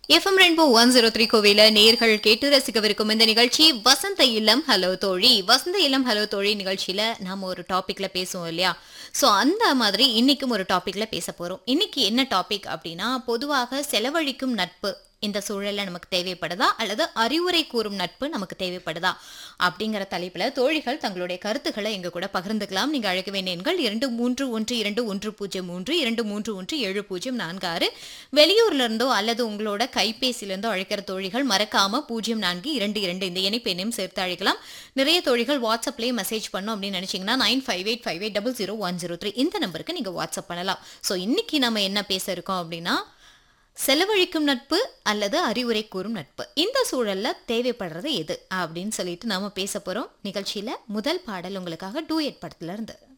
FM rainbow one zero three கோவில நேர்கள் கேட்டு ரசிக்கவிருக்கும் இந்த நிகழ்ச்சி வசந்த இல்லம் ஹலோ தோழி வசந்த இல்லம் ஹலோ தோழி நிகழ்ச்சியில நாம ஒரு டாபிக்ல பேசுவோம் இல்லையா ஸோ அந்த மாதிரி இன்னைக்கும் ஒரு டாபிக்ல பேச போறோம் இன்னைக்கு என்ன டாபிக் அப்படின்னா பொதுவாக செலவழிக்கும் நட்பு இந்த சூழல்ல நமக்கு தேவைப்படுதா அல்லது அறிவுரை கூறும் நட்பு நமக்கு தேவைப்படுதா அப்படிங்கிற தலைப்புல தோழிகள் தங்களுடைய கருத்துக்களை எங்க கூட பகிர்ந்துக்கலாம் நீங்க அழைக்க வேண்டிய எண்கள் இரண்டு மூன்று ஒன்று இரண்டு ஒன்று பூஜ்ஜியம் மூன்று இரண்டு மூன்று ஒன்று ஏழு பூஜ்ஜியம் நான்கு ஆறு வெளியூர்ல இருந்தோ அல்லது உங்களோட கைபேசியில இருந்தோ அழைக்கிற தோழிகள் மறக்காம பூஜ்ஜியம் நான்கு இரண்டு இரண்டு இந்த இணைப்பு எண்ணையும் சேர்த்து அழைக்கலாம் நிறைய தோழிகள் வாட்ஸ்அப்லேயே மெசேஜ் பண்ணோம் அப்படின்னு நினைச்சீங்கன்னா nine five eight five eight double zero one zero three இந்த நம்பருக்கு நீங்க வாட்ஸ்அப் பண்ணலாம் ஸோ இன்னைக்கு நம்ம என்ன பேச இருக்கோம் அப்படின்னா செலவழிக்கும் நட்பு அல்லது அறிவுரை கூறும் நட்பு இந்த சூழல்ல தேவைப்படுறது எது அப்படின்னு சொல்லிட்டு நாம பேச போறோம் நிகழ்ச்சியில முதல் பாடல் உங்களுக்காக டூயட் படத்துல இருந்து